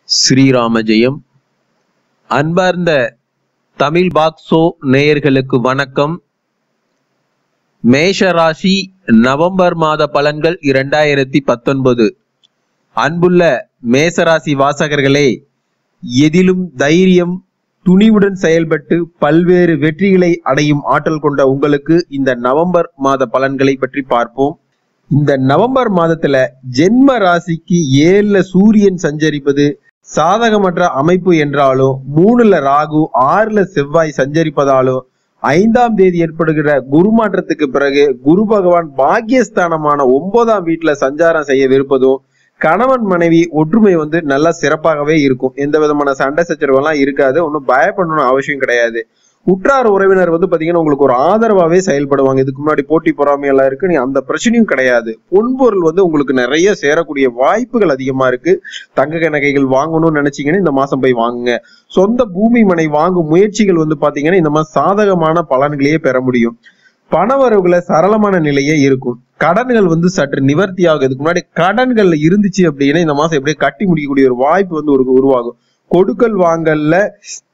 ஸ்ரீராம ஜெயம் அன்பார்ந்த தமிழ் பாக்ஸோ நேயர்களுக்கு வணக்கம் மேஷ ராசி நவம்பர் மாத பலன்கள் இரண்டாயிரத்தி பத்தொன்பது அன்புள்ள மேசராசி வாசகர்களே எதிலும் தைரியம் துணிவுடன் செயல்பட்டு பல்வேறு வெற்றிகளை அடையும் ஆற்றல் கொண்ட உங்களுக்கு இந்த நவம்பர் மாத பலன்களை பற்றி பார்ப்போம் இந்த நவம்பர் மாதத்துல ஜென்ம ராசிக்கு ஏழுல சூரியன் சஞ்சரிப்பது சாதகமற்ற அமைப்பு என்றாலும் மூணுல ராகு ஆறுல செவ்வாய் சஞ்சரிப்பதாலும் ஐந்தாம் தேதி ஏற்படுகிற குரு மாற்றத்துக்கு பிறகு குரு பகவான் பாக்கியஸ்தானமான ஒன்பதாம் வீட்டுல சஞ்சாரம் செய்யவிருப்பதும் கணவன் மனைவி ஒற்றுமை வந்து நல்லா சிறப்பாகவே இருக்கும் எந்த விதமான சண்டை சச்சரவெல்லாம் இருக்காது ஒன்றும் பயப்படணும்னு அவசியம் கிடையாது உற்றார் உறவினர் வந்து பாத்தீங்கன்னா உங்களுக்கு ஒரு ஆதரவாவே செயல்படுவாங்க இதுக்கு முன்னாடி போட்டி பொறாமை எல்லாம் இருக்கு நீ அந்த பிரச்சனையும் கிடையாது பொன்பொருள் வந்து உங்களுக்கு நிறைய சேரக்கூடிய வாய்ப்புகள் அதிகமா இருக்கு தங்க நகைகள் வாங்கணும்னு நினைச்சீங்கன்னா இந்த மாசம் போய் வாங்குங்க சொந்த பூமி மனை வாங்கும் முயற்சிகள் வந்து பாத்தீங்கன்னா இந்த மாதிரி சாதகமான பலன்களையே பெற முடியும் பணவரவுகளை சரளமான நிலையே இருக்கும் கடன்கள் வந்து சற்று நிவர்த்தி ஆகும் இதுக்கு முன்னாடி கடன்கள் இருந்துச்சு அப்படின்னா இந்த மாசம் எப்படியே கட்டி முடிக்கக்கூடிய ஒரு வாய்ப்பு வந்து ஒரு உருவாகும் கொடுக்கல் வாங்கல்ல